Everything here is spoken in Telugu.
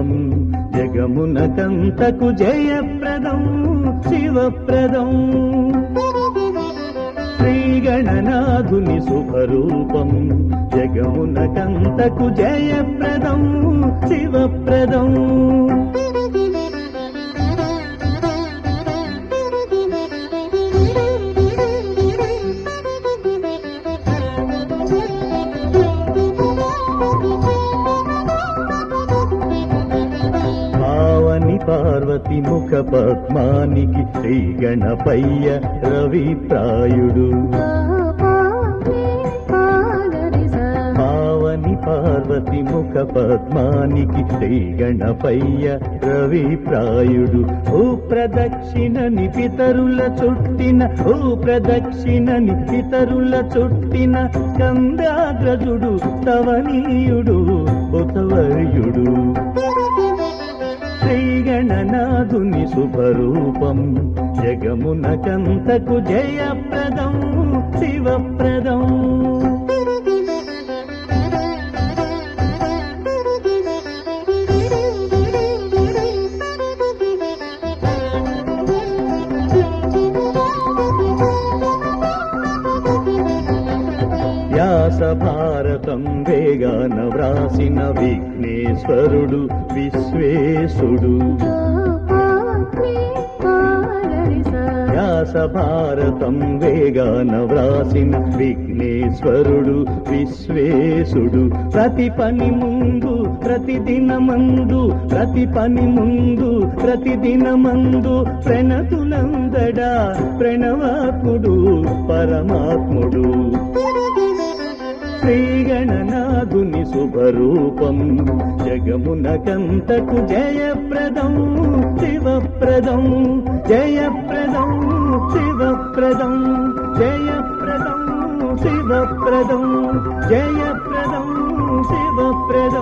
స్వరూపం జగమునకంతకు జయప్రదం శివప్రదం శ్రీగణనాథుని శుభరూపం జగమునకంతకు జయప్రదం శివప్రదం పావని పార్వతి ముఖ పద్మానికి శ్రీ గణపయ్య రవి ప్రాయుడు పావని పార్వతి ముఖ పద్మానికి శ్రీ గణపయ్య రవి ప్రాయుడు ఓ ప్రదక్షిణని పితరుల చుట్టిన ఓ ప్రదక్షిణని పితరుల చుట్టిన కందాగ్రజుడు తవనీయుడు బుధవర్యుడు శ్రీగణనాథుని శుభరూపం జగమునకంతకు జయప్రదం శివప్రదం వ్యాస భారతం వేగాన వ్రాసిన విఘ్నేశ్వరుడు విశ్వేశుడు వ్యాస భారతం వేగాన వ్రాసిన విఘ్నేశ్వరుడు విశ్వేశుడు ప్రతి పని ముందు ప్రతి దినమందు ప్రతి పని ముందు ప్రతి దినమందు ప్రణతులందడా ప్రణవాత్ముడు పరమాత్ముడు శ్రీగణనాథుని శుభరూపం జగమునకంతకు జయప్రదం శివప్రదం జయప్రదం శివప్రదం జయప్రదం శివప్రదం జయప్రదం శివప్రదం